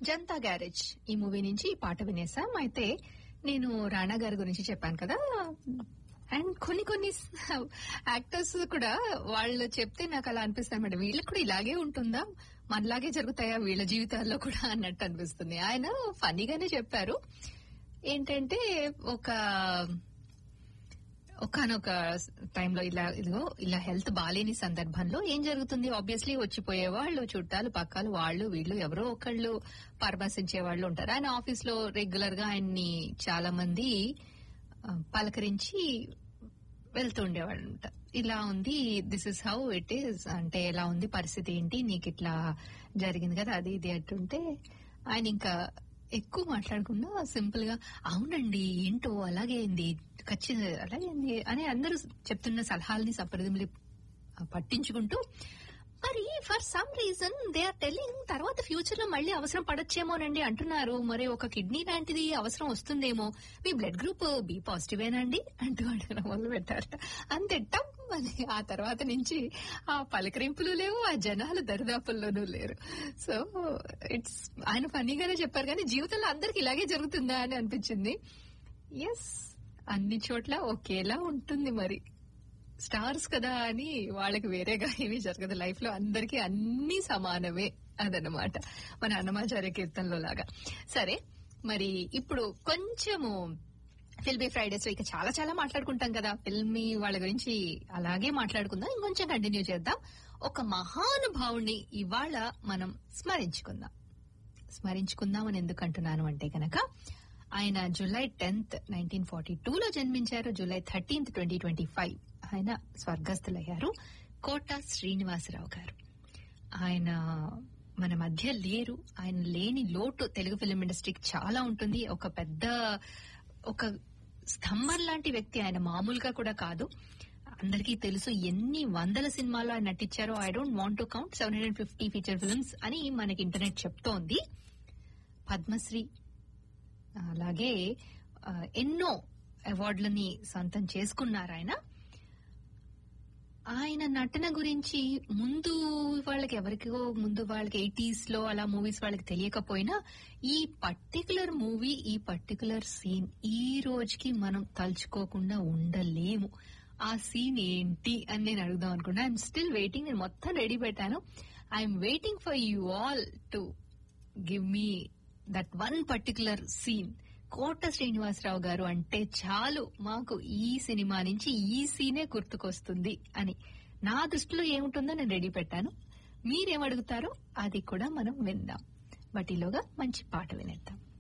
Janata garage ఈ movie నుంచి ఈ పాట వినేసాం అయితే నేను రాణా గారి గురించి చెప్పాను కదా అండ్ కొన్ని కొన్ని యాక్టర్స్ కూడా వాళ్ళు చెప్తే నాకు అలా అనిపిస్తాయి మేడం వీళ్ళకి కూడా ఇలాగే ఉంటుందా మనలాగే జరుగుతాయా వీళ్ళ జీవితాల్లో కూడా అన్నట్టు అనిపిస్తుంది ఆయన ఫనీగానే చెప్పారు ఏంటంటే ఒక ఒకనొక టైంలో ఇలా ఇదిగో ఇలా హెల్త్ బాలేని సందర్భంలో ఏం జరుగుతుంది ఆబ్వియస్లీ వచ్చిపోయే వాళ్ళు చుట్టాలు పక్కలు వాళ్ళు వీళ్ళు ఎవరో ఒకళ్ళు పరామర్శించే వాళ్ళు ఉంటారు ఆయన ఆఫీస్ లో రెగ్యులర్ గా ఆయన్ని చాలా మంది ఆ, పలకరించి వెళ్తూ ఉండేవాళ్ళు అనమాట ఇలా ఉంది this is how it is అంటే ఎలా ఉంది పరిస్థితి ఏంటి నీకు ఇట్లా జరిగింది కదా అది ఇది అంటుంటే ఆయన ఇంకా ఎక్కువ మాట్లాడకుండా సింపుల్ గా అవునండి ఏంటో అలాగే అయింది ఖచ్చితంగా అలాగే అయింది అని అందరూ చెప్తున్న సలహాలని సప్రదింపులు పట్టించుకుంటూ మరి for some reason they are telling తర్వాత ఫ్యూచర్ లో మళ్ళీ అవసరం పడొచ్చేమోనండి అంటున్నారు మరి ఒక కిడ్నీ లాంటిది అవసరం వస్తుందేమో మీ బ్లడ్ గ్రూప్ బి పాజిటివేనండి అంటూ అడగడం మొదలు పెట్టారట అంతే టమ్ అని ఆ తర్వాత నుంచి ఆ పలకరింపులు లేవు ఆ జనాలు దరిదాపుల్లోనూ లేరు సో ఇట్స్ ఆయన ఫనీగానే చెప్పారు కానీ జీవితంలో అందరికి ఇలాగే జరుగుతుందా అని అనిపించింది ఎస్ అన్ని చోట్ల ఒకేలా ఉంటుంది మరి స్టార్స్ కదా అని వాళ్ళకి వేరేగా ఏమీ జరగదు లైఫ్ లో అందరికీ అన్ని సమానమే అదనమాట మన అన్నమాచార్య కీర్తనలో లాగా సరే మరి ఇప్పుడు కొంచెము ఫిల్మీ ఫ్రైడేస్ ఇక చాలా చాలా మాట్లాడుకుంటాం కదా ఫిల్మీ వాళ్ళ గురించి అలాగే మాట్లాడుకుందాం ఇంకొంచెం కంటిన్యూ చేద్దాం ఒక మహానుభావుణ్ణి ఇవాళ మనం స్మరించుకుందాం స్మరించుకుందాం అని ఎందుకు అంటున్నాను అంటే గనక ఆయన జూలై టెన్త్ నైన్టీన్ ఫార్టీ టూలో జన్మించారు July thirteenth twenty twenty five ఆయన స్వర్గస్థులయ్యారు కోట శ్రీనివాసరావు గారు ఆయన మన మధ్య లేరు ఆయన లేని లోటు తెలుగు ఫిలిం ఇండస్ట్రీకి చాలా ఉంటుంది ఒక పెద్ద ఒక స్తంభం లాంటి వ్యక్తి ఆయన మామూలుగా కూడా కాదు అందరికీ తెలుసు ఎన్ని వందల సినిమాలు ఆయన నటించారో I don't want to count seven hundred fifty feature films అని మనకి ఇంటర్నెట్ చెప్తోంది పద్మశ్రీ అలాగే ఆ, ఎన్నో అవార్డులని సొంతం చేసుకున్నారు ఆయన ఆయన నటన గురించి ముందు వాళ్ళకి ఎవరికో ముందు వాళ్ళకి ఎయిటీస్ లో అలా మూవీస్ వాళ్ళకి తెలియకపోయినా ఈ పర్టికులర్ మూవీ ఈ పర్టికులర్ సీన్ ఈ రోజుకి మనం తలుచుకోకుండా ఉండలేము ఆ సీన్ ఏంటి అని నేను అడుగుదాం అనుకున్నా ఐఎమ్ స్టిల్ వెయిటింగ్ నేను మొత్తం రెడీ పెట్టాను I'm waiting for you all to give me that one particular scene Kota Srinivasarao garu అంటే చాలు మాకు ఈ సినిమా నుంచి ఈ సీనే గుర్తుకొస్తుంది అని నా దృష్టిలో ఏముంటుందో నేను రెడీ పెట్టాను మీరేమడుగుతారో అది కూడా మనం విందాం బట్ ఈలోగా మంచి పాట వినేద్దాం